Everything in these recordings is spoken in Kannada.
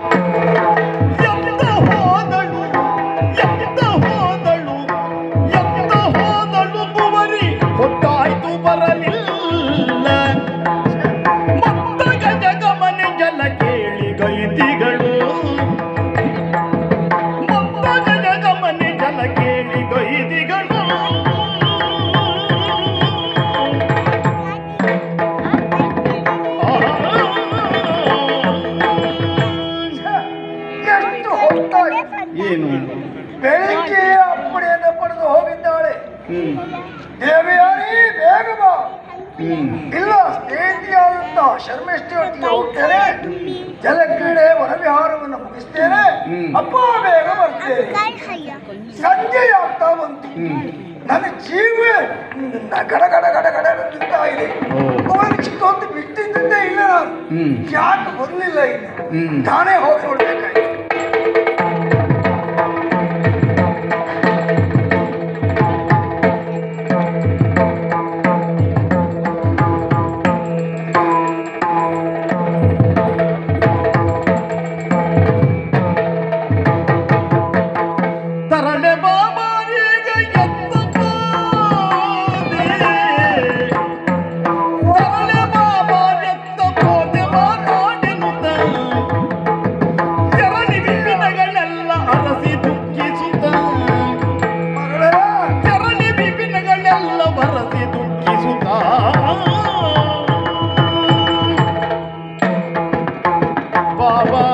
ಎತ್ತ ಹೋದಳು ಎತ್ತ ಹೋದಳು ಎತ್ತ ಹೋದಳು ಕುವರಿ ಹೊತ್ತಾಯ್ತು ಬರಲಿಲ್ಲ ಮತ್ತ ಗಜಗಮನೆ ಜಲ ಕೇಳಿ ಗೈದಿಗಳು ಮತ್ತ ಗಜಗಮನೆ ಜಲ ಕೇಳಿ ಗೈದಿಗಳು ಎಷ್ಟು ಹೊತ್ತಾಗಿ ಏನು ಬೆಳಿಗ್ಗೆ ಅಪ್ಪಣೆಯನ್ನು ಪಡೆದು ಹೋಗಿದ್ದಾಳೆ ಹ್ಮ್ ದೇವಯಾನಿ ಬೇಗ ಬಾ ಹ್ಮ್ ಇಲ್ಲ ಸ್ನೇಹಿತಿಯಾದಂತ ಶರ್ಮಿಷ್ಠಿಯೊಟ್ಟಿಗೆ ಹೋಗ್ತೇನೆ ಜಲಕ್ರೀಡೆ ವನವಿಹಾರವನ್ನು ಮುಗಿಸ್ತೇನೆ ಹ್ಮ್. ಅಪ್ಪ ಬೇಗ ಬರ್ತೇನೆ ಸಂಜೆ ಆಗ್ತಾ ಬಂತು ಹ್ಮ್ ನನ್ನ ಜೀವ ಗಡ ಗಡ ಗಡ ಗಡ ನಿಂತಾ ಇದೆ ಓ. ಅವನಿಗೆ ಇಷ್ಟೊಂದು ಬಿಟ್ಟಿದ್ದೇ ಇಲ್ಲ ನಾನು ಹ್ಮ್ ಯಾಕೆ ಬರಲಿಲ್ಲ ಇಲ್ಲಿ ಹ್ಮ್. ತಾನೇ ಹೋಗಿ ನೋಡ್ಬೇಕಾಯ್ತು ತರಳೆ ಬಾಬಾರೀಗ ಎತ್ತ ಹೋದೆ. ತರಳೆ ಬಾಬಾ ಎತ್ತ ಹೋದೆ ಮಾತಾಡಿನುತ್ತ. ಚರಣಿ ವಿಪಿನಗಳೆಲ್ಲ ಅರಸಿ ದುಃಖಿಸುತ್ತ ಮಗಳೇ ಚರಣಿ ವಿಪಿನಗಳೆಲ್ಲ ಬರಸಿ ದುಃಖಿಸುತ್ತ ಬಾಬಾ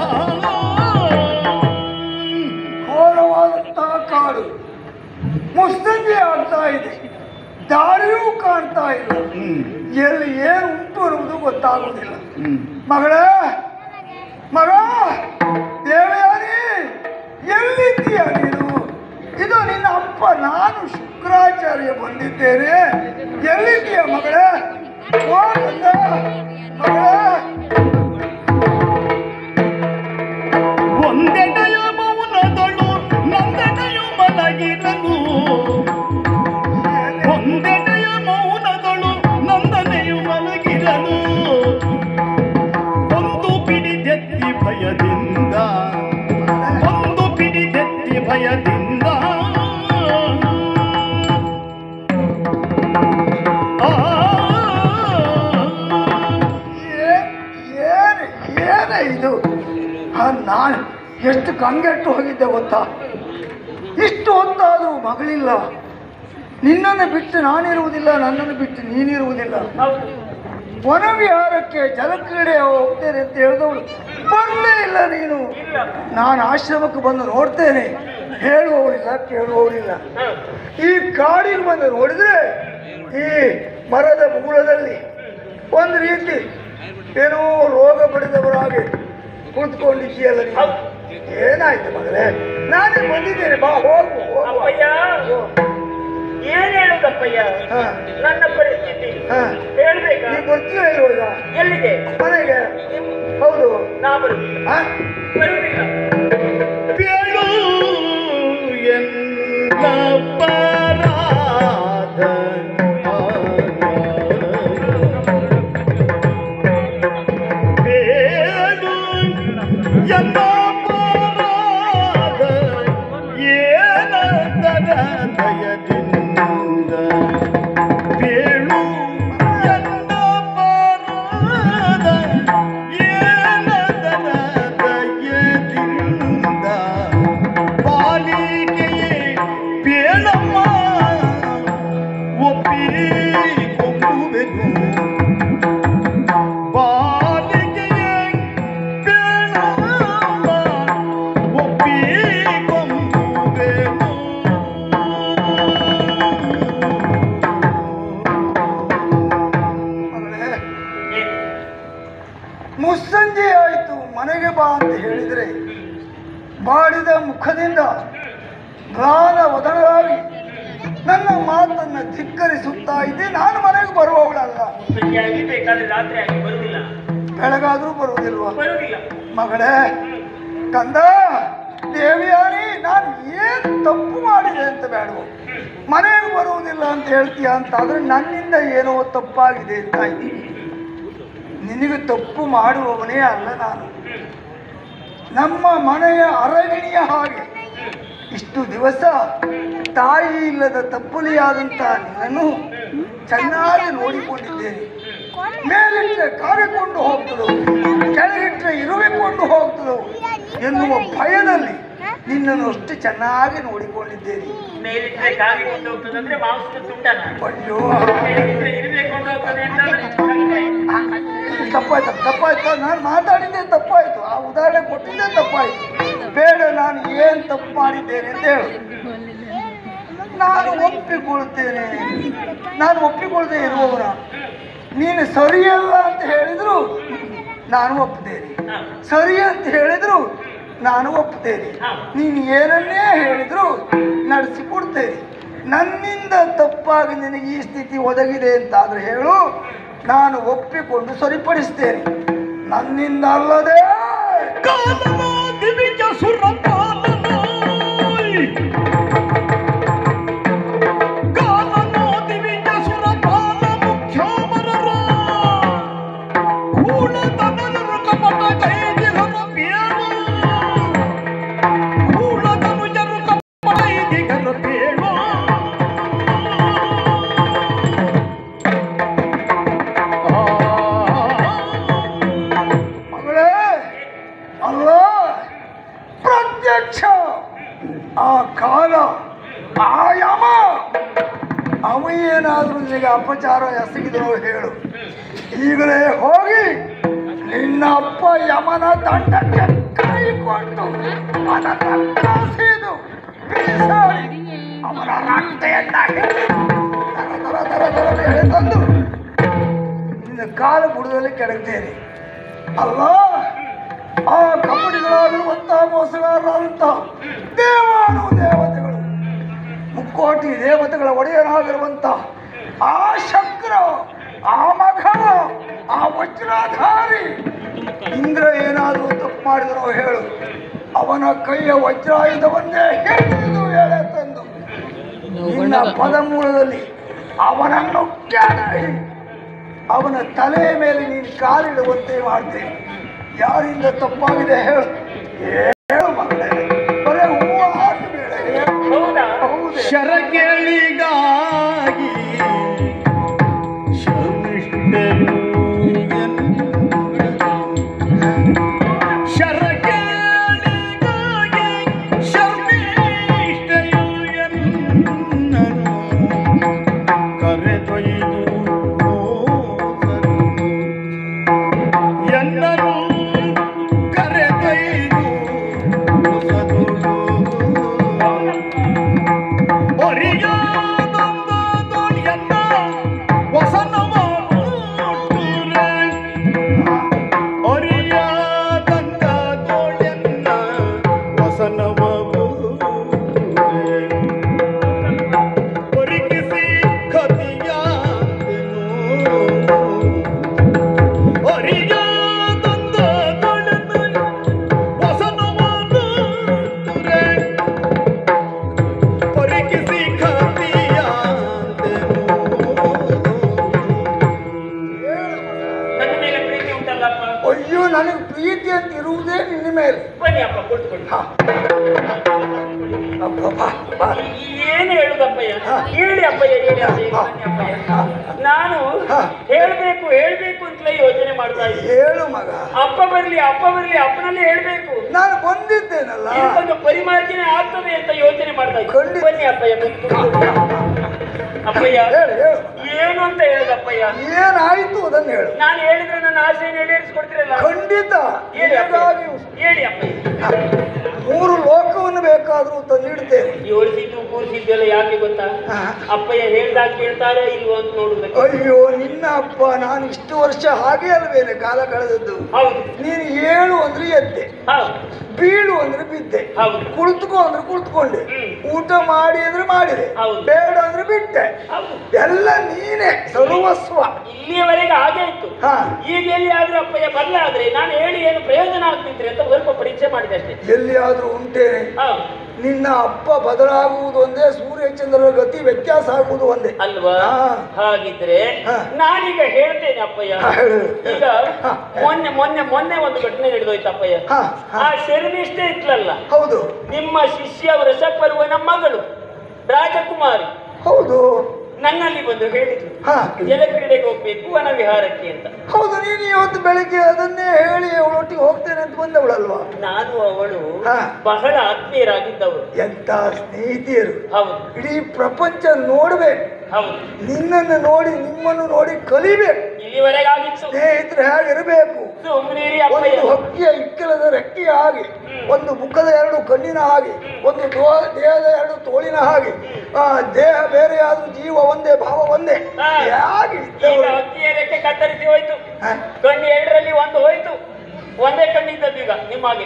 ಘೋರವಾದಂತಹ ಕಾಡು ಮುಸ್ತಂಜೆ ಆಗ್ತಾ ಇದೆ ದಾರಿಯೂ ಕಾಣ್ತಾ ಇಲ್ಲ ಹ್ಮ್ ಎಲ್ಲಿ ಏನು ಉಂಟು ಅನ್ನುವುದು ಗೊತ್ತಾಗುವುದಿಲ್ಲ ಹ್ಮ್ ಮಗಳೇ ಮಗ ದೇವಯಾನಿ ಎಲ್ಲಿದ್ದೀಯ ನೀನು ಇದು ನಿನ್ನ ಅಪ್ಪ ನಾನು ಶುಕ್ರಾಚಾರ್ಯ ಬಂದಿದ್ದೇನೆ ಎಲ್ಲಿದ್ದೀಯ ಮಗಳೇ ಓ ಕಂದ, ಮಗಳೇ ಒಂದೆಡೆಯ ಮೌನದಳು ನಂದೆಡೆಯು ಮಲಗಿದನು ಒಂದೆಡೆಯ ಮೌನದಳು ನಂದನೆಯು ಮಲಗಿದನು ಒಂದು ಪಿಡಿದೆತ್ತಿ ಭಯದಿಂದ ಒಂದು ಪಿಡಿದೆತ್ತಿ ಭಯದಿಂದ ಆ ಏ- ಏನು ಏನೇ ಇದು ಆ, ನಾನು ಎಷ್ಟು ಕಂಗೆಟ್ಟು ಹೋಗಿದ್ದೆ ಗೊತ್ತಾ ಇಷ್ಟು ಹೊತ್ತಾದರೂ ಮಗಳಿಲ್ಲ ನಿನ್ನನ್ನು ಬಿಟ್ಟು ನಾನಿರುವುದಿಲ್ಲ ನನ್ನನ್ನು ಬಿಟ್ಟು ನೀನಿರುವುದಿಲ್ಲ ವನವಿಹಾರಕ್ಕೆ ಜಲಕ್ರೀಡೆ ಹೋಗ್ತೇನೆ ಅಂತ ಹೇಳಿದವಳು ಬರಲೇ ಇಲ್ಲ ನೀನು ನಾನು ಆಶ್ರಮಕ್ಕೆ ಬಂದು ನೋಡ್ತೇನೆ ಹೇಳುವವರಿಲ್ಲ ಕೇಳುವವರಿಲ್ಲ ಈ ಕಾಡಿಗೆ ಬಂದು ನೋಡಿದ್ರೆ ಈ ಮರದ ಮೂಲದಲ್ಲಿ ಒಂದು ರೀತಿ ಏನೋ ರೋಗ ಪಡೆದವರಾಗಿ ಕುಳಿತುಕೊಂಡಿದ್ದೀಯಲ್ಲ ನೀನು ಏನಾಯ್ತು ಮಗಳೇ ನಾನೇ ಬಂದಿದ್ದೇನೆ ಬಾ ಹೋಗು ಹೋಗು. ಅಪ್ಪಯ್ಯ ಏನ್ ಹೇಳುದಪ್ಪಯ್ಯ ಹಾ. ನನ್ನ ಪರಿಸ್ಥಿತಿ ಹಾ. ಹೇಳ್ಬೇಕಾ ನೀ ಬರ್ತೀಯ ಇಲ್ವ ಈಗ ಎಲ್ಲಿದೆ ಮನೆಗೆ ಹೌದು ನಾ ಬರುದಿಲ್ಲ ಹಾ? ಬರುದಿಲ್ಲ ಬೇಳು ಎನ್ನ ಪರಾಧ ಬೇಳು ಎನ್ನ ಪರಾಧ ಏನಂದರ ದಯದಿಂದ ಬೇಳು ಎನ್ನ ಪರಾಧ ಏನಂದರ ದಯದಿಂದ ಬಾಲಿಕೆಯೇ ಬೇಡಮ್ಮ ಒಪ್ಪಿರಿ ಕೊಂಬುವೆನು ಬಾಲಿಕೆಯೇ ಬೇಡಮ್ಮ ಒಪ್ಪಿರಿ ಕೊಂಬುವೆನು ಮಗಳೇ ಮುಸ್ಸಂಜೆ ಆಯಿತು ಮನೆಗೆ ಬಾ ಅಂತ ಹೇಳಿದರೆ ಬಾಡಿದ ಮುಖದಿಂದ ಗಾನ ವದನರಾಗಿ ನನ್ನ ಮಾತನ್ನ ಧಿಕ್ಕರಿಸುತ್ತಾ ಇದ್ದೆ ನಾನು ಮನೆಗೆ ಬರುವವಳಲ್ಲ ಸರಿಯಾಗಿ ಬೇಕಾದ್ರೆ ರಾತ್ರಿ ಆಗಿ ಬರುದಿಲ್ಲ ಬೆಳಗಾದ್ರೂ ಬರುವುದಿಲ್ವ ಬರುದಿಲ್ಲ ಮಗಳೇ ಕಂದ ದೇವಿಯಾನಿ ನಾನು ಏನು ತಪ್ಪು ಮಾಡಿದೆ ಅಂತ ಬೇಡವು ಮನೆಗೆ ಬರುವುದಿಲ್ಲ ಅಂತ ಹೇಳ್ತೀಯ ಅಂತ ಆದ್ರೆ ನನ್ನಿಂದ ಏನೋ ತಪ್ಪಾಗಿದೆ ಅಂತ ಆಯ್ತು ನಿನಗೆ ತಪ್ಪು ಮಾಡುವವನೇ ಅಲ್ಲ ನಾನು ನಮ್ಮ ಮನೆಯ ಅರಗಿಣಿಯ ಹಾಗೆ ಇಷ್ಟು ದಿವಸ ತಾಯಿ ಇಲ್ಲದ ತಪ್ಪುಲಿಯಾದಂತ ನಿನ್ನನ್ನು ಚೆನ್ನಾಗಿ ನೋಡಿಕೊಂಡಿದ್ದೇನೆ ಮೇಲಿಟ್ಟರೆ ಕಾವಿಕೊಂಡು ಹೋಗ್ತದೋ ಕೆಳಗಿಟ್ಟರೆ ಇರುವೆಕೊಂಡು ಹೋಗ್ತದೋ ಎನ್ನುವ ಭಯದಲ್ಲಿ ನಿನ್ನನ್ನು ಅಷ್ಟು ಚೆನ್ನಾಗಿ ನೋಡಿಕೊಂಡಿದ್ದೇನೆ ಮೇಲಿದ್ರೆ ಕಾಗಿ ಕೊಂಡು ಹೋಗ್ತದೆ ಅಂದ್ರೆ ಮಾಂಸದ ತುಂಡನ ಅಯ್ಯೋ ಮೇಲಿದ್ರೆ ಇರ್ಬೇಕು ಕೊಂಡು ಹೋಗ್ತದೆ ಅಂತಂದ್ರೆ ಕೈ. ತಪ್ಪಾಯ್ತು ತಪ್ಪಾಯ್ತು ನಾನು ಮಾತಾಡಿದ್ದೆ ತಪ್ಪಾಯ್ತು ಆ ಉದಾಹರಣೆ ಕೊಟ್ಟಿದ್ದೆ ತಪ್ಪಾಯ್ತು ಬೇಡ ನಾನು ಏನು ತಪ್ಪು ಮಾಡಿದ್ದೇನೆ ಅಂತ ಹೇಳು ನಾನು ಒಪ್ಪಿಕೊಳ್ತೇನೆ ನಾನು ಒಪ್ಪಿಕೊಳ್ದೆ ಇರುವವನ ನೀನು ಸರಿಯಲ್ಲ ಅಂತ ಹೇಳಿದ್ರು ನಾನು ಒಪ್ತೇನೆ ಹಾ. ಸರಿ ಅಂತ ಹೇಳಿದ್ರು ನಾನು ಒಪ್ತೇನೆ ಹಾ. ನೀನು ಏನನ್ನೇ ಹೇಳಿದ್ರು ನಡೆಸಿಕೊಡ್ತೇನೆ ನನ್ನಿಂದ ತಪ್ಪಾಗಿ ನಿನಗೆ ಈ ಸ್ಥಿತಿ ಒದಗಿದೆ ಅಂತಾದ್ರೆ ಹೇಳು ನಾನು ಒಪ್ಪಿಕೊಂಡು ಸರಿಪಡಿಸ್ತೇನೆ ನನ್ನಿಂದ ಅಲ್ಲದೆ ಕಾಲಮಾದಿವಿಜ ಸುರಪಾಲನಾಯ್. ಕಾಲಮಾದಿವಿಜ ಸುರಪಾಲ ಮುಖ್ಯಾಮರರ. ಕೂಳದನರು ಕಪಟ ಕೈದಿಗರ ಬೇಡ. ಕೂಳದನುಜರು ಕಪಟ ಕೈದಿಗರ ಬೇಡ. ಆ ಮಗಳೇ ಅಲ್ಲ ಪ್ರತ್ಯಕ್ಷ ಆ ಕಾಲ ಆ ಯಮ ಅವ ಏನಾದರೂ ನಿನಗೆ ಅಪಚಾರ ಎಸಗಿದನೋ ಹೇಳು ಈಗಲೇ ಹೋಗಿ ನಿನ್ನ ಅಪ್ಪ ಯಮನ ದಂಡಕ್ಕೆ ಕೈಕೊಂಡು ಅದನ್ನ ಕಾಸಿದು ಬೀಸಾಡಿ ಅವನ ರಕ್ತೆಯನ್ನ ಹಿಡಿದು ದರ ದರ ದರ ದರ ಎಳೆತಂದು ನಿನ್ನ ಕಾಲು ಬುಡದಲ್ಲಿ ಕೆಡಗ್ತೇನೆ ಅಲ್ಲ ಆ ಕಪಟಿಗಳಾಗಿರುವಂತಹ ಮೋಸಗಾರರಾದಂತಹ ದೇವಾನು ದೇವತೆಗಳು ಮುಕ್ಕೋಟಿ ದೇವತೆಗಳ ಒಡೆಯನಾಗಿರುವಂತ ಆ ಶಕ್ರ ಆ ಮಘ ಆ ವಜ್ರಾಧಾರಿ ಇಂದ್ರ ಏನಾದರೂ ತಪ್ಪು ಮಾಡಿದರೋ ಹೇಳು ಅವನ ಕೈಯ ವಜ್ರಾಯುಧವನ್ನೇ ಹಿಡಿದು ಎಳೆ ತಂದು ನಿನ್ನ ಪದಮೂಲದಲ್ಲಿ ಅವನನ್ನು ಕೆಡಹಿ ಅವನ ತಲೆಯ ಮೇಲೆ ನೀನು ಕಾಲಿಡುವಂತೆ ಮಾಡ್ತೇನೆ ಯಾರಿಂದ ತಪ್ಪಾಗಿದೆ ಹೇಳು ಹೇಳು ಮಗಳೇ ಬರೇ ಹೂವು ಹಾಕಬೇಡ ಹೇಳು. ಹೌದಾ ಹೌದೇ ಶರಗೆಳಿಗಾಗಿ ಶರ್ಮಿಷ್ಠೆಯು ಶರಗೆಳಿಗಾಗಿ ಶರ್ಮಿಷ್ಠೆಯು ಎನ್ನನು ಕರೆದೊಯ್ದು ಹೋದರು. ಎನ್ನನು ಕರೆದೊಯ್ದು ಹೊಸದುಡು. ಒರಿಯಾದಂದದೊಳಿಯನ್ನ ವಸನವಾನುಟ್ಟುರೆ. ಒರಿಯಾದಂದದೊಳಿಯನ್ನ ವಸನವಾನುಟ್ಟುರೆ. ಒರಿಗಿಸಿ ಕತಿಯಾದೆನು. ಒರಿಯಾದಂದದೊಳಿಯನ್ನ ವಸನವಾನುಟ್ಟುರೆ. ಪರಿಕಿಸಿ ನನ್ನ ಮೇಲೆ ಪ್ರೀತಿ ಉಂಟಲ್ಲಪ್ಪ ಅಯ್ಯೋ ನನಗೆ ಪ್ರೀತಿ ಅಂತ ಇರುವುದೇ ನಿನ್ನ ಮೇಲೆ ಬನ್ನಿ ಅಪ್ಪ ಕುಳಿತುಕೊಳ್ಳಿ ಹಾ. ಅಬ್ಬ, ಬಾ, ಬಾ. ಏನು ಹೇಳುದಪ್ಪಯ್ಯ ಹೇಳಿ ಅಪ್ಪಯ್ಯ ಹೇಳಿ ಅಪ್ಪಯ್ಯ ಬನ್ನಿ ಅಪ್ಪಯ್ಯ ನಾನು ಹೇಳ್ಬೇಕು ಹೇಳ್ಬೇಕು ಅಂತಲೇ ಯೋಚನೆ ಮಾಡ್ತಾ ಇದ್ದೆ ಹೇಳು ಮಗ ಅಪ್ಪ ಬರ್ಲಿ ಅಪ್ಪ ಬರ್ಲಿ ಅಪ್ಪನಲ್ಲಿ ಹೇಳ್ಬೇಕು ನಾನು ಬಂದಿದ್ದೇನಲ್ಲ ಇದಕ್ಕೊಂದು ಪರಿಮಾರ್ಜನೆ ಆಗ್ತದೆ ಅಂತ ಯೋಚನೆ ಮಾಡ್ತಾ ಇದ್ದೆ ಖಂಡಿತ. ಬನ್ನಿ ಅಪ್ಪಯ್ಯ ಬಂದು ಅಪ್ಪಯ್ಯ ಹೇಳು ಹೇಳು ಏನು ಅಂತ ಹೇಳುದಪ್ಪಯ್ಯ ಏನಾಯ್ತು ಅದನ್ನು ಹೇಳು ನಾನು ಹೇಳಿದ್ರೆ ನನ್ನ ಆಸೆಯನ್ನು ಈಡೇರಿಸ್ಕೊಡ್ತೀರಲ್ಲ ಖಂಡಿತ ಹೇಳಿ ಅಪ್ಪಯ್ಯ ನಿನಗಾಗಿಯೂ ಹೇಳಿ ಅಪ್ಪಯ್ಯ ಮೂರು ಲೋಕವನ್ನು ಬೇಕಾದರೂ ತಂದಿಡ್ತೇನೆ ಯೋಳಿಸಿದ್ದು ಕೂರಿಸಿದ್ದು ಎಲ್ಲ ಯಾಕೆ ಗೊತ್ತಾ ಹಾ. ಅಪ್ಪಯ್ಯ ಹೇಳ್ದಾಗ ಕೇಳ್ತಾರೋ ಇಲ್ವೋ ಅಂತ ನೋಡುದಕ್ಕೆ ಅಯ್ಯೋ ನಿನ್ನ ಅಪ್ಪ ನಾನು ಇಷ್ಟು ವರ್ಷ ಹಾಗೆ ಅಲ್ವೇನೆ ಕಾಲ ಕಳೆದದ್ದು ಹೌದು ನೀನು ಏಳು ಅಂದ್ರೆ ಎದ್ದೆ ಹೌದು ಬೀಳು ಅಂದ್ರೆ ಬಿದ್ದೆ ಹೌದು ಕುಳಿತುಕೋ ಅಂದ್ರೆ ಕುಳಿತುಕೊಂಡೆ ಹ್ಮ್. ಊಟ ಮಾಡಿ ಅಂದ್ರೆ ಮಾಡಿದೆ ಹೌದು. ಬೇಡ ಅಂದ್ರೆ ಬಿಟ್ಟೆ ಹೌದು ಎಲ್ಲ ನೀನೆ ಸರ್ವಸ್ವ ಇಲ್ಲಿಯವರೆಗೆ ಹಾಗೆ ಇತ್ತು ಹಾ ಈಗ ಎಲ್ಲಿ ಆದ್ರೂ ಅಪ್ಪಯ್ಯ ಬದಲಾದ್ರೆ ನಾನು ಹೇಳಿ ಏನು ಪ್ರಯೋಜನ ಆಗ್ತಿದ್ರೆ ಅಂತ ಸ್ವಲ್ಪ ಪರೀಕ್ಷೆ ಮಾಡಿದೆ ಅಷ್ಟೇ ಎಲ್ಲಿಯಾದ್ರೂ ಉಂಟೇನೆ ಹಾ ನಿನ್ನ ಅಪ್ಪ ಬದಲಾಗುವುದು ಒಂದೇ ಸೂರ್ಯಚಂದ್ರರ ಗತಿ ವ್ಯತ್ಯಾಸ ಆಗುವುದು ಒಂದೇ ಅಲ್ವಾ ಹಾ. ಹಾಗಿದ್ರೆ ಹಾ. ನಾನೀಗ ಹೇಳ್ತೇನೆ ಅಪ್ಪಯ್ಯ ಹಾ, ಹೇಳು. ಈಗ ಹಾ. ಮೊನ್ನೆ ಮೊನ್ನೆ ಮೊನ್ನೆ ಒಂದು ಘಟನೆ ನಡೆದೋಯ್ತು ಅಪ್ಪಯ್ಯ ಹಾ, ಹಾ. ಆ ಶರ್ಮಿಷ್ಠೆ ಇಟ್ಲಲ್ಲ ಹೌದು ನಿಮ್ಮ ಶಿಷ್ಯ ವೃಷಪರ್ವನ ಮಗಳು ರಾಜಕುಮಾರಿ ಹೌದು ನನ್ನಲ್ಲಿ ಬಂದು ಹೇಳಿದ್ರು ಹಾ ಜಲಕ್ರೀಡೆಗೆ ಹೋಗ್ಬೇಕು ವನ ವಿಹಾರಕ್ಕೆ ಅಂತ ಹೌದು ನೀನು ಇವತ್ತು ಬೆಳಿಗ್ಗೆ ಅದನ್ನೇ ಹೇಳಿ ಅವಳೊಟ್ಟಿಗೆ ಹೋಗ್ತೇನೆ ಅಂತ ಬಂದವಳಲ್ವಾ ನಾನು ಅವಳು ಹಾ. ಬಹಳ ಆತ್ಮೀಯರಾಗಿದ್ದವರು ಎಂತ ಸ್ನೇಹಿತಿಯರು ಹೌದು ಇಡೀ ಪ್ರಪಂಚ ನೋಡ್ಬೇಕು ಹೌದು ನಿನ್ನನ್ನು ನೋಡಿ ನಿಮ್ಮನ್ನು ನೋಡಿ ಕಲಿಬೇಕು ಇಲ್ಲಿವರೆಗಾಗಿತ್ತು ಸ್ನೇಹಿತರು ಹೇಗಿರಬೇಕು ಸುಮ್ನಿರಿ ಒಂದು ಅಪ್ಪಯ್ಯ ಹಕ್ಕಿಯ ಇಕ್ಕಲದ ರೆಕ್ಕೆಯ ಹಾಗೆ ಒಂದು ಮುಖದ ಎರಡು ಕಣ್ಣಿನ ಹಾಗೆ ಒಂದು ದೋ- ದೇಹದ ಎರಡು ತೋಳಿನ ಹಾಗೆ ಆ ದೇಹ ಬೇರೆ ಆದ್ರೂ ಜೀವ ಒಂದೇ ಭಾವ ಒಂದೇ ಹಾ. ಹೇಗೆ ಈಗ ಇದ್ದವಳು? ಹಕ್ಕಿಯ ರೆಕ್ಕೆ ಕತ್ತರಿಸಿ ಹೋಯ್ತು ಹಾ? ಕಣ್ಣು ಎರಡರಲ್ಲಿ ಒಂದು ಹೋಯ್ತು ಒಂದೇ ಕಣ್ಣಿದ್ದದ್ದು ಈಗ ನಿಮ್ಮಾಗೆ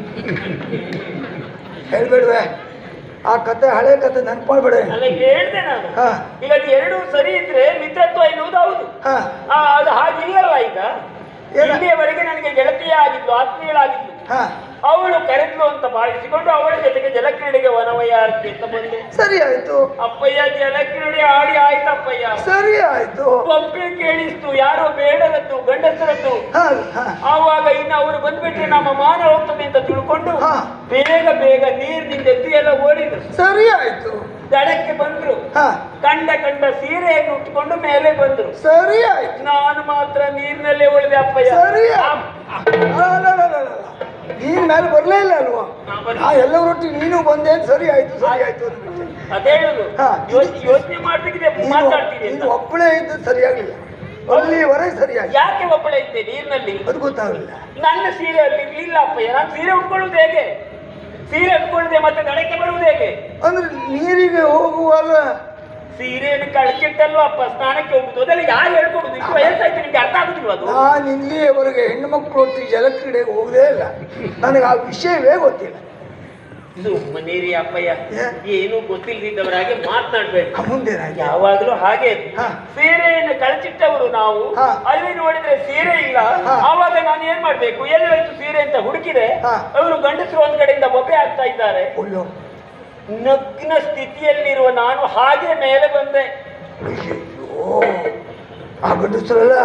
ಹೇಳ್ಬೇಡ್ವೆ ಆ ಕತೆ ಹಳೆ ಕತೆ ನೆನ್ಪು ಮಾಡ್ಬೇಡ ಅಲ್ಲ ಹೇಳ್ದೆ ನಾನು ಹಾ ಈಗ ಅದು ಎರಡು ಸರಿ ಇದ್ರೆ ಮಿತ್ರತ್ವ ಎನ್ನುವುದು ಹೌದು ಹಾ ಆ, ಅದು ಹಾಗಿಲ್ಲಲ್ಲ ಈಗ ಏನ? ಇಲ್ಲಿಯವರೆಗೆ ನನಗೆ ಗೆಳತಿಯ ಆಗಿದ್ಲು ಆತ್ಮೀಯಳಾಗಿದ್ಲು ಹಾ ಅವಳು ಕರೆದ್ಲು ಅಂತ ಭಾವಿಸಿಕೊಂಡು ಅವಳ ಜೊತೆಗೆ ಜಲಕ್ರೀಡೆಗೆ ವನವಯಾರಕ್ಕೆ ಅಂತ ಬಂದೆ ಸರಿ ಆಯ್ತು ಅಪ್ಪಯ್ಯ ಜಲಕ್ರೀಡೆ ಆಡಿ ಆಯ್ತಪ್ಪಯ್ಯ ಸರಿ ಆಯ್ತು ಒಬ್ಬೆ ಕೇಳಿಸ್ತು ಯಾರೋ ಬೇಡರದ್ದು ಗಂಡಸರದ್ದು ಹಾ ಹಾ ಆವಾಗ ಇನ್ನು ಅವರು ಬಂದ್ಬಿಟ್ರೆ ನಮ್ಮ ಮಾನ ಹೋಗ್ತದೆ ಅಂತ ತಿಳ್ಕೊಂಡು ಹಾ. ಬೇಗ ಬೇಗ ನೀರಿನಿಂದ ಎದ್ದು ಎಲ್ಲ ಓಡಿದ್ರು ಸರಿ ಆಯ್ತು ದಡಕ್ಕೆ ಬಂದ್ರು ಹಾ ಕಂಡ ಕಂಡ ಸೀರೆಯನ್ನು ಉಟ್ಕೊಂಡು ಮೇಲೆ ಬಂದ್ರು ಸರಿ ಆಯ್ತು ನಾನು ಮಾತ್ರ ನೀರಿನಲ್ಲೇ ಉಳಿದೆ ಅಪ್ಪಯ್ಯ ಸರಿ. ಆ, ಅಲ್ಲ, ಅಲ್ಲ, ಅಲ್ಲ, ಅಲ್ಲ. ನೀನ್ ಮೇಲೆ ಬರ್ಲೇ ಇಲ್ಲ ಅಲ್ವಾ ನಾ ಬರ್ಲಿಲ್ಲ. ಆ ಎಲ್ಲರೊಟ್ಟಿಗೆ ನೀನು ಬಂದೆ ಅಂತ ಸರಿ ಆಯ್ತು ಸರಿ ಆಯ್ತು ಅಂದ್ಬಿಟ್ಟೆ. ಅದೇ ಹೇಳುದು ಹಾ. ಯೋಚ್- ಯೋಚನೆ ಮಾಡ್ತಿದ್ದೆ ನೀನು ಮಾತಾಡ್ತೀನಿ ನೀನು ಅಂತ. ಒಬ್ಬಳೇ ಇದ್ದು ಸರಿಯಾಗಲಿಲ್ಲ ಅಲ್ಲಿವರೆಗೆ ಸರಿಯಾಗಿ ಯಾಕೆ ಒಬ್ಬಳೆ ಇದ್ದೆ ನೀರಿನಲ್ಲಿ ಅದು ಗೊತ್ತಾಗಲಿಲ್ಲ ನನ್ನ ಸೀರೆ ಅಲ್ಲಿ ಇರ್ಲಿಲ್ಲ ಅಪ್ಪಯ್ಯ ನಾನು ಸೀರೆ ಉಟ್ಕೊಳ್ಳುದು ಹೇಗೆ ಸೀರೆ ಉಟ್ಕೊಳ್ಳುದೆ ಮತ್ತೆ ದಡಕ್ಕೆ ಬರುವುದು ಹೇಗೆ ಅಂದ್ರೆ ನೀರಿಗೆ ಹೋಗುವಾಗ ಸೀರೆಯನ್ನು ಕಳಚಿಟ್ಟಲ್ವ ಅಪ್ಪ ಸ್ನಾನಕ್ಕೆ ಹೋಗುದು ಅದೆಲ್ಲ ಯಾರು ಹೇಳ್ಕೊಡುದು ಇಷ್ಟು ವಯಸ್ಸಾಯ್ತು ನಿಮ್ಗೆ ಅರ್ಥ ಆಗುದಿಲ್ವ ಅದು ನಾನು ಇಲ್ಲಿಯವರೆಗೆ ಹೆಣ್ಣು ಮಕ್ಕಳು ಒಟ್ಟಿಗೆ ಜಲಕ್ರೀಡೆಗೆ ಹೋಗದೇ ಇಲ್ಲ ನನಗೆ ಆ ವಿಷಯವೇ ಗೊತ್ತಿಲ್ಲ ಸುಮ್ಮನೇರಿ ಅಪ್ಪಯ್ಯ ಏ? ಏನು ಗೊತ್ತಿಲ್ಲದಿದ್ದವರಾಗೆ ಮಾತನಾಡ್ಬೇಡಿ ಆ, ಮುಂದೇನಾಯ್ತು ಯಾವಾಗ್ಲೂ ಹಾಗೆ ಹಾ. ಸೀರೆಯನ್ನು ಕಳಚಿಟ್ಟವರು ನಾವು ಹಾ. ಅಲ್ಲಿ ನೋಡಿದ್ರೆ ಸೀರೆ ಇಲ್ಲ ಹಾ. ಆವಾಗ ನಾನು ಏನ್ ಮಾಡ್ಬೇಕು ಎಲ್ಲಿ ಹೋಯ್ತು ಸೀರೆ ಅಂತ ಹುಡುಕಿದೆ ಹಾ. ಅವರು ಗಂಡಸರು ಒಂದ್ ಕಡೆಯಿಂದ ಬೊಬ್ಬೆ ಆಗ್ತಾ ಇದ್ದಾರೆ ಅಯ್ಯೋ ನಗ್ನ ಸ್ಥಿತಿಯಲ್ಲಿರುವ ನಾನು ಹಾಗೆ ಮೇಲೆ ಬಂದೆ ಅಯ್ಯೋ ಆ ಗಂಡಸರಲ್ಲ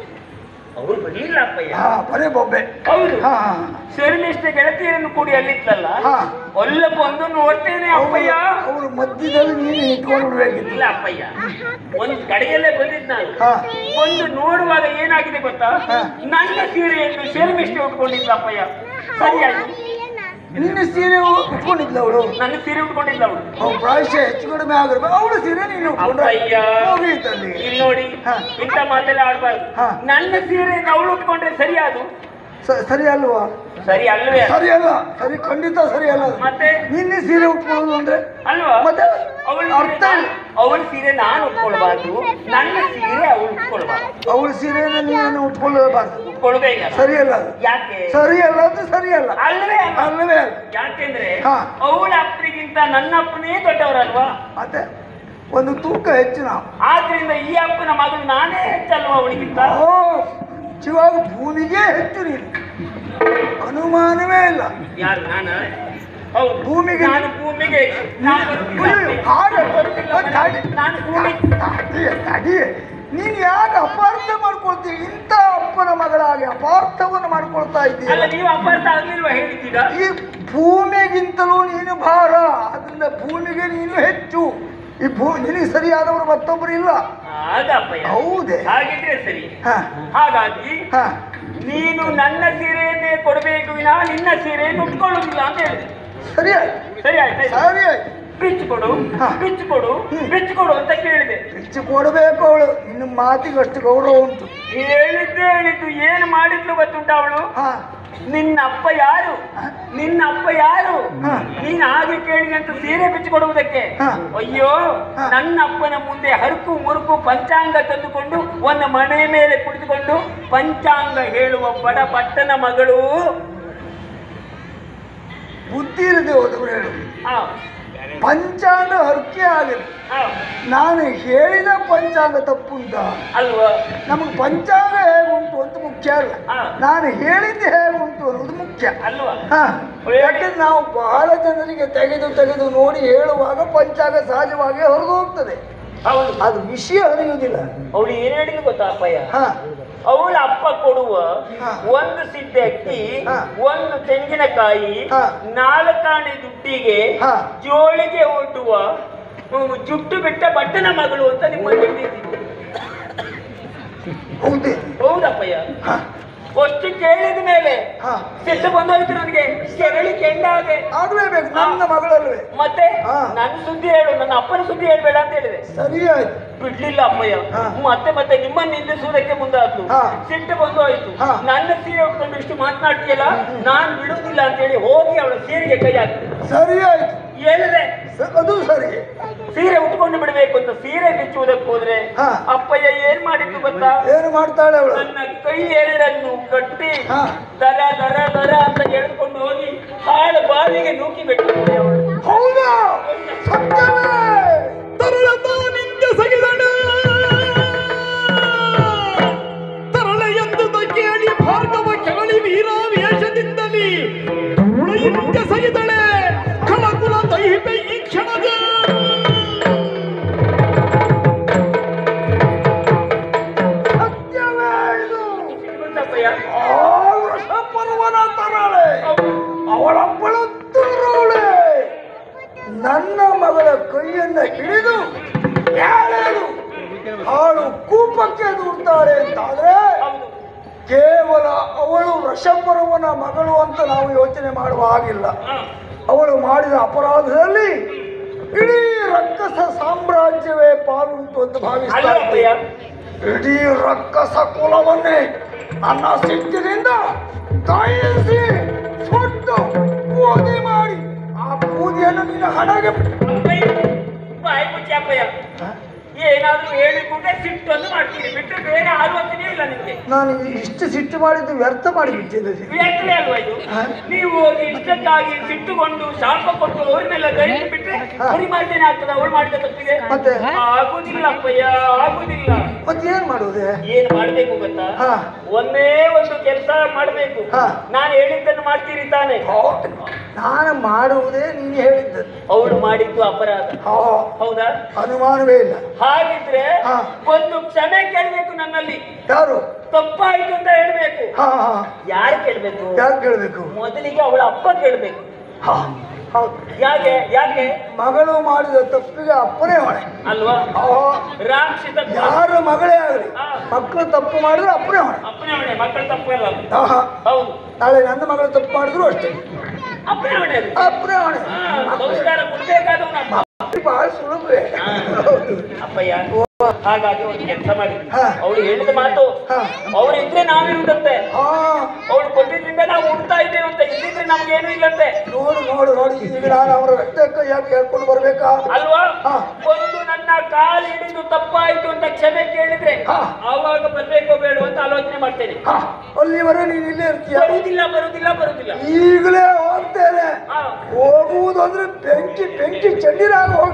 ಅವರು ಬರ್ಲಿಲ್ಲ ಅಪ್ಪಯ್ಯ ಹಾ ಬರೇ ಬೊಬ್ಬೆ ಹೌದು ಹಾ ಶರ್ಮಿಷ್ಠ ಗೆಳತಿಯರನ್ನು ಕೂಡಿ ಅಲ್ಲಿತ್ತಲ್ಲ ಹಾ. ಒಲ್ಲ ಬಂದು ನೋಡ್ತೇನೆ ಅಪ್ಪಯ್ಯ ಅವರು ಮಧ್ಯದಲ್ಲಿ ನೀನು ಇಟ್ಕೊಂಡು ಬಿಡ್ಬೇಕಿತ್ತು ಇಲ್ಲ ಅಪ್ಪಯ್ಯ ಒಂದ್ ಕಡೆಯಲ್ಲೇ ಬಂದಿದ್ ನಾನು ಹಾ ಒಂದು ನೋಡುವಾಗ ಏನಾಗಿದೆ ಗೊತ್ತಾ ಹಾ. ನನ್ನ ಸೀರೆಯನ್ನು ಶರ್ಮಿಷ್ಠೆ ಉಟ್ಕೊಂಡಿದ್ದ ಅಪ್ಪಯ್ಯ ಸರಿಯಾಗಿ ನಿನ್ನ ಸೀರೆ ಉಟ್ಕೊಂಡಿದ್ಲ ಅವಳು ನನ್ನ ಸೀರೆ ಉಟ್ಕೊಂಡಿಲ್ಲ ಅವಳು ಅವ್ಳು ಪ್ರಾಯಶಃ ಹೆಚ್ಚು ಕಡಿಮೆ ಆಗಿರ್ಬೇಕು ಅವಳು ಸೀರೆ ನೀನು ಉಟ್ಕೊಂಡ್ರೆ ಅಪ್ಪಯ್ಯ ಹೋಗಿತ್ತಲ್ಲಿ ಇಲ್ಲಿ ನೋಡಿ ಹಾ. ಇಂಥ ಮಾತೆಲ್ಲ ಆಡ್ಬಾರ್ದು ಹಾ. ನನ್ನ ಸೀರೆಯನ್ನು ಅವಳು ಉಟ್ಕೊಂಡ್ರೆ ಸರಿಯಾದು ಸ- ಸರಿ ಅಲ್ವಾ ಸರಿ ಅಲ್ವೇ ಸರಿ ಅಲ್ಲ ಸರಿ ಖಂಡಿತ ಸರಿ ಅಲ್ಲ ಅದು. ಮತ್ತೆ ನಿನ್ನೆ ಸೀರೆ ಉಟ್ಕೊಳ್ಳೋದು ಅಂದ್ರೆ ಅಲ್ವಾ ಮತ್ತೆ ಅವಳ ಅರ್ಥ ಇಲ್ಲ ಅವಳ ಸೀರೆ ನಾನು ಉಟ್ಕೊಳ್ಬಾರ್ದು ನನ್ನ ಸೀರೆ ಅವಳು ಉಟ್ಕೊಳ್ಬಾರ್ದು ಅವಳ ಸೀರೆನ ನೀನು ಉಟ್ಕೊಳ್ಳಬಾರ್ದು ಉಟ್ಕೊಳ್ಳೋದೇ ಇಲ್ಲ ಸರಿ ಅಲ್ಲ ಅದು ಯಾಕೆ ಸರಿ ಅಲ್ಲ ಅದು ಸರಿ ಅಲ್ಲ ಅಲ್ವೇ ಅಲ್ಲ ಅಲ್ಲವೇ ಅಲ್ಲ ಯಾಕೆಂದ್ರೆ ಹಾ. ಅವಳ ಅಪ್ಪನಿಗಿಂತ ನನ್ನ ಅಪ್ಪನೇ ದೊಡ್ಡವರಲ್ವಾ ಮತ್ತೆ ಒಂದು ತೂಕ ಹೆಚ್ಚು ನಾವು ಆದ್ರಿಂದ ಈ ಅಪ್ಪನ ಮಗಳು ನಾನೇ ಹೆಚ್ಚಲ್ವಾ ಅವಳಿಗಿಂತ ಓ ನಿಜವಾಗ ಭೂಮಿಗೆ ಹೆಚ್ಚು ನೀನು ಅನುಮಾನವೇ ಇಲ್ಲ ಯಾರು ನಾನು ಹೌದು ಭೂಮಿಗೆ- ನಾನು ಭೂಮಿಗೆ ಹೆಚ್ಚು. ನಾನು ಬರುತ್ತಿಲ್ಲ ಅಯ್ಯೋ, ಅಪ್ಪೆ. ಹಾಗೆ ಬರುತ್ತಿಲ್ಲ ಮತ್ತೆ ಹಾಗೆ. ಮನೆ. ನಾನು ಭೂಮಿ ತಡಿಯೆ, ತಡಿಯೆ. ನೀನ್ ಯಾಕೆ ಅಪಾರ್ಥ ಮಾಡ್ಕೊಳ್ತೀಯ ಇಂಥ ಅಪ್ಪನ ಮಗಳಾಗಿ ಅಪಾರ್ಥವನ್ನು ಮಾಡ್ಕೊಳ್ತಾ ಅಲ್ಲ ಇದ್ದೀಯ ನೀವು ಅಪಾರ್ಥ ಆಗ್ಲಿಲ್ವಾ ಹೇಳಿದ್ದೀರಾ ಈ ಭೂಮಿಗಿಂತಲೂ ನೀನು ಭಾರ ಅದರಿಂದ ಭೂಮಿಗೆ ನೀನು ಹೆಚ್ಚು ಈ ಭೂ ನಿನಗೆ ಸರಿಯಾದವರು ಮತ್ತೊಬ್ಬರು ಇಲ್ಲ ಆಗ ಅಪ್ಪಯ್ಯ ಹೌದೇ ಹಾಗಿದ್ರೆ ಸರಿ ಹ ಹಾಗಾಗಿ ಹ ನೀನು ನನ್ನ ಸೀರೆಯನ್ನೇ ಕೊಡಬೇಕು ವಿನಾ ನಿನ್ನ ಸೀರೆಯನ್ನು ಉಟ್ಕೊಳ್ಳುವುದಿಲ್ಲ ಅಂತ ಹೇಳಿದೆ ಸರಿ ಆಯ್ತು ಸರಿ ಆಯ್ತಾ ಸರಿ ಆಯ್ತು ಬಿಚ್ಚು ಕೊಡು ಹಾ. ಬಿಚ್ಚು ಕೊಡು ಹ್ಮ್. ಬಿಚ್ಚು ಕೊಡು ಅಂತ ಕೇಳಿದೆ ಹೆಚ್ಚು ಕೊಡಬೇಕು ಅವಳು ನಿನ್ನ ಮಾತಿಗೆ ಅಷ್ಟು ಗೌರವ ಉಂಟು ಹೇಳಿದ್ದೆ ಹೇಳಿದ್ದು ಏನು ಮಾಡಿದ್ಲು ಗೊತ್ತುಂಟ ಅವಳು ಹ ನಿನ್ನ ಅಪ್ಪ ಯಾರು ನಿನ್ನ ಅಪ್ಪ ಯಾರು ಹಾ. ನೀನ್ ಹಾಗೆ ಕೇಳಿದಂತ ಸೀರೆ ಬಿಚ್ಚಿ ಕೊಡುವುದಕ್ಕೆ ಹಾ. ಅಯ್ಯೋ ಹಾ. ನನ್ನ ಅಪ್ಪನ ಮುಂದೆ ಹರಕು ಮುರುಕು ಪಂಚಾಂಗ ತಂದುಕೊಂಡು ಒಂದು ಮನೆ ಮೇಲೆ ಕುಳಿತುಕೊಂಡು ಪಂಚಾಂಗ ಹೇಳುವ ಬಡ ಪಟ್ಟಣ ಮಗಳು ಬುದ್ಧಿ ಇರದೆ ಹೋದವರು ಹೇಳು ಆ, ಪಂಚಾಂಗ ಹರಕೆ ಆಗಲಿ ಹಾ, ನಾನು ಹೇಳಿದ ಪಂಚಾಂಗ ತಪ್ಪುಂಟ ಅಲ್ವಾ ನಮಗೆ ಪಂಚಾಂಗ ಹೇಗುಂಟು ಅಂತ ಮುಖ್ಯ ಅಲ್ಲ ಹಾ. ನಾನು ಹೇಳಿದ್ದು ಹೇಗುಂಟು ಅನ್ನೋದು ಮುಖ್ಯ ಅಲ್ವಾ ಹಾ. ಯಾಕಂದ್ರೆ ನಾವು ಬಹಳ ಜನರಿಗೆ ತೆಗೆದು ತೆಗೆದು ನೋಡಿ ಹೇಳುವಾಗ ಪಂಚಾಂಗ ಸಹಜವಾಗಿ ಹೊರಗೆ ಹೋಗ್ತದೆ ಹೌದು ಅದು ವಿಷಯ ಹರಿಯುವುದಿಲ್ಲ ಅವಳು ಏನ್ ಹೇಳಿದ್ಲು ಗೊತ್ತಾ ಅಪ್ಪಯ್ಯ ಹಾ ಅವಳ ಅಪ್ಪ ಕೊಡುವ ಹಾ. ಒಂದು ಸಿದ್ದೆ ಅಕ್ಕಿ ಹಾ. ಒಂದು ತೆಂಗಿನಕಾಯಿ ಹಾ. ನಾಲ್ಕಾಣೆ ದುಡ್ಡಿಗೆ ಹಾ. ಜೋಳಿಗೆ ಒಡ್ಡುವ ಹ್ಮ್, ಜುಟ್ಟು ಬಿಟ್ಟ ಬಟ್ಟನ ಮಗಳು ಅಂತ ನಿಮ್ಮ ಹೇಳಿದ್ದೀನಿ ಹೌದೇ ಹೌದಪ್ಪಯ್ಯ ಹಾ ಅಷ್ಟು ಕೇಳಿದ ಮೇಲೆ ಹಾ ಸಿಟ್ಟು ಬಂದೋಯ್ತು ನನಗೆ ಕೆರಳಿ ಕೆಂಡಾಗೆ ಆಗ್ಲೇಬೇಕು ನನ್ನ ಮಗಳಲ್ವೇ ಮತ್ತೆ ಹಾ. ನನ್ನ ಸುದ್ದಿ ಹೇಳು ನನ್ನ ಅಪ್ಪನ ಸುದ್ದಿ ಹೇಳ್ಬೇಡ ಅಂತ ಹೇಳಿದೆ ಸರಿಯಾಯ್ತು ಬಿಡ್ಲಿಲ್ಲ ಅಮ್ಮಯ್ಯ ಹಾ. ಮತ್ತೆ ಮತ್ತೆ ನಿಮ್ಮನ್ನ ನಿಂದಿಸುವುದಕ್ಕೆ ಮುಂದಾದ್ರು ಹಾ. ಸಿಟ್ಟು ಬಂದು ಆಯ್ತು ಹಾ. ನನ್ನ ಸೀರೆ ಉಟ್ಕೊಂಡು ಇಷ್ಟು ಮಾತನಾಡ್ತೀಯಲ್ಲ ನಾನ್ ಬಿಡುವುದಿಲ್ಲ ಅಂತ ಹೇಳಿ ಹೋಗಿ ಅವಳ ಸೀರೆಗೆ ಕೈ ಹಾಕಿದೆ ಸರಿಯಾಯ್ತು ಹೇಳಿದೆ ಸ- ಅದು ಸರಿ ಸೀರೆ ಉಟ್ಕೊಂಡು ಬಿಡ್ಬೇಕು ಅಂತ ಸೀರೆ ಬಿಚ್ಚುವುದಕ್ಕೆ ಹೋದ್ರೆ ಹಾ. ಅಪ್ಪಯ್ಯ ಏನ್ ಮಾಡಿದ್ದು ಗೊತ್ತಾ ಏನು ಮಾಡ್ತಾಳೆ ಅವಳು ನನ್ನ ಕೈ ಎರಡನ್ನು ಕಟ್ಟಿ ಹಾ. ದರ ದರ ದರ ಅಂತ ಎಳೆದುಕೊಂಡು ಹೋಗಿ ಹಾಳು ಬಾವಿಗೆ ನೂಕಿ ಬಿಟ್ಟಿದ್ದೆ ಅವಳು ಹೌದಾ ಸತ್ಯವೇ ತರಳತಾನಿಂದ ಸಗಿದಣ ತರಳ ಎಂದು ಕೇಳಿ ಭಾರ್ಗವ ಕೆಳಳಿ ವೀರ ವೇಷದಿಂದಲಿ ಉಳಿಯಿಂದ ಸಗಿದಳೆ ಕಳಕುಲ ದೈಹಿತ ಈ ಕ್ಷಣದ ಸತ್ಯವೇ ಇದು ಗೊತ್ತಪ್ಪಯ್ಯ ಆ ವೃಷಪರ್ವನ ತರಾಳೆ ಅವಳಪ್ಪಳು ತುರುಳೆ ನನ್ನ ಮಗಳ ಕೈಯನ್ನ ಹಿಡಿದು ಯಾಳೇಳು ಹಾಳು ಕೂಪಕ್ಕೆ ದೂಡ್ತಾಳೆ ಅಂತಾದ್ರೆ ಹೌದು ಕೇವಲ ಅವಳು ವೃಷಪರ್ವನ ಮಗಳು ಅಂತ ನಾವು ಯೋಚನೆ ಮಾಡುವ ಹಾಗಿಲ್ಲ ಹಾ. ಅವಳು ಮಾಡಿದ ಅಪರಾಧದಲ್ಲಿ ಇಡೀ ರಕ್ಕಸ ಸಾಮ್ರಾಜ್ಯವೇ ಪಾಲುಂಟು ಅಂತ ಅಲ್ಲ ಭಾವಿಸ್ತಾರೆ ಅಪ್ಪಯ್ಯ ಇಡೀ ರಕ್ಕಸ ಕುಲವನ್ನೇ ನನ್ನ ಸಿಟ್ಟಿನಿಂದ ದಯಿಸಿ ಸುಟ್ಟು ಬೂದಿ ಮಾಡಿ ಆ ಬೂದಿಯನ್ನು ನಿನ್ನ ಹಣಗೆ ಅಪ್ಪಯ್ಯ ಬಾಯಿ ಮುಚ್ಚಿ ಅಪ್ಪಯ್ಯ ಏನಾದ್ರೂ ಹೇಳಿಕೊಂಡ್ರೆ ಸಿಟ್ಟು ಅಂತ ಮಾಡ್ತೀನಿ ಬಿಟ್ಟರೆ ಬೇರೆ ಆಲೋಚನೆ ಇಲ್ಲ ನಿಮ್ಗೆ ನಾನು ಇಷ್ಟು ಸಿಟ್ಟು ಮಾಡಿದ್ದು ವ್ಯರ್ಥ ಮಾಡಿಬಿಟ್ಟಿದ್ದೆ ವ್ಯಕ್ತಿ ಅಲ್ವಾ ಇದು ಹಾ? ನೀವು ಹೋಗಿ ಇಷ್ಟಕ್ಕಾಗಿ ಸಿಟ್ಟುಕೊಂಡು ಶಾಪ ಕೊಟ್ಟು ಅವ್ರನ್ನೆಲ್ಲ ಧರಿಸಿ ಬಿಟ್ರೆ ಹಾ. ಪರಿಮಾರ್ಜನೆ ಆಗ್ತದ ಅವಳು ಮಾಡಿದ ತಪ್ಪಿಗೆ ಮತ್ತೆ ಆಗುದಿಲ್ಲ ಅಪ್ಪಯ್ಯ ಆಗುದಿಲ್ಲ ಮತ್ತೆ ಏನ್ ಮಾಡುವುದೇ ಏನ್ ಮಾಡ್ಬೇಕು ಗೊತ್ತಾ ಹಾ. ಒಂದೇ ಒಂದು ಕೆಲಸ ಮಾಡ್ಬೇಕು ಹಾ. ನಾನು ಹೇಳಿದ್ದನ್ನು ಮಾಡ್ತೀರಿ ತಾನೆ ನಾನು ಮಾಡುವುದೇ ನೀನು ಹೇಳಿದ್ದದ್ದು ಅವಳು ಮಾಡಿದ್ದು ಅಪರಾಧ ಹಾ, ಹೌದಾ ಅನುಮಾನವೇ ಇಲ್ಲ ಹಾಗಿದ್ರೆ ಹಾ. ಒಂದು ಕ್ಷಮೆ ಕೇಳಬೇಕು ನನ್ನಲ್ಲಿ ಯಾರು ತಪ್ಪಾಯ್ತು ಅಂತ ಹೇಳ್ಬೇಕು ಹಾ ಹಾ ಯಾರು ಕೇಳ್ಬೇಕು ಯಾರು ಕೇಳಬೇಕು ಮೊದಲಿಗೆ ಅವಳ ಅಪ್ಪ ಕೇಳ್ಬೇಕು ಹಾ ಹೌದು ಯಾಕೆ ಯಾಕೆ ಮಗಳು ಮಾಡಿದ ತಪ್ಪಿಗೆ ಅಪ್ಪನೇ ಹೊಣೆ ಅಲ್ವಾ ಹಾ, ರಾಕ್ಷಸ ಯಾರ ಮಗಳೇ ಆಗಲಿ ಹಾ. ಮಕ್ಕಳು ತಪ್ಪು ಮಾಡಿದ್ರೆ ಅಪ್ಪನೇ ಹೊಣೆ ಅಪ್ಪನೇ ಹೊಣೆ ಮಕ್ಕಳ ತಪ್ಪು ಅಲ್ಲ ಅದು. ಹಾ, ಹಾ. ಹೌದು ನಾಳೆ ನನ್ನ ಮಗಳು ತಪ್ಪು ಮಾಡಿದ್ರು ಅಷ್ಟೇ ಅಪ್ಪನೇ ಹೊಣೆ ಅದು ಅಪ್ಪನೇ ಹೊಣೆ ಹಾ, ಸಂಸ್ಕಾರ ಕೊಡ್ಬೇಕಾದವನ ಅಪ್ಪ ಬಹಳ ಸುಲಭವೇ ಹಾ. ಹೌದು. ಅಪ್ಪಯ್ಯ ಹಾಗಾಗಿ ಒಂದು ಕೆಲಸ ಮಾಡಿ ಹಾ. ಅವಳು ಹೇಳಿದ ಮಾತು ಹಾ. ಅವ್ರು ಇದ್ರೆ ನಾವಿರುದಂತೆ ಹಾ ಅವಳು ಕೊಟ್ಟಿದ್ರಿಂದ ನಾವು ಉಡ್ತಾ ಇದ್ದೇವಂತೆ ಇಲ್ಲಿದ್ರೆ ನಮ್ಗೇನು ಇಲ್ಲಂತೆ ನೋಡು ನೋಡು ನೋಡು ಈಗ ನಾನು ಅವರ ರಕ್ತಕ್ಕೆ ಯಾಕೆ ಹೇಳ್ಕೊಂಡು ಬರ್ಬೇಕಾ ಅಲ್ವಾ ಹಾ. ಒಂದು ನನ್ನ ಕಾಲು ಹಿಡಿದು ತಪ್ಪಾಯ್ತು ಅಂತ ಕ್ಷಮೆ ಕೇಳಿದ್ರೆ ಹಾ. ಆವಾಗ ಬರ್ಬೇಕೋ ಬೇಡ ಅಂತ ಆಲೋಚನೆ ಮಾಡ್ತೇನೆ ಹಾ, ಅಲ್ಲಿವರೆಗೆ ನೀನು ಇಲ್ಲೇ ಇರ್ತೀಯ ಬರುವುದಿಲ್ಲ ಬರುವುದಿಲ್ಲ ಬರುವುದಿಲ್ಲ ಈಗಲೇ ಹೋಗ್ತೇನೆ ಹಾ. ಹೋಗುವುದು ಅಂದ್ರೆ ಬೆಂಕಿ ಬೆಂಕಿ ಚಂಡಿರಾಗ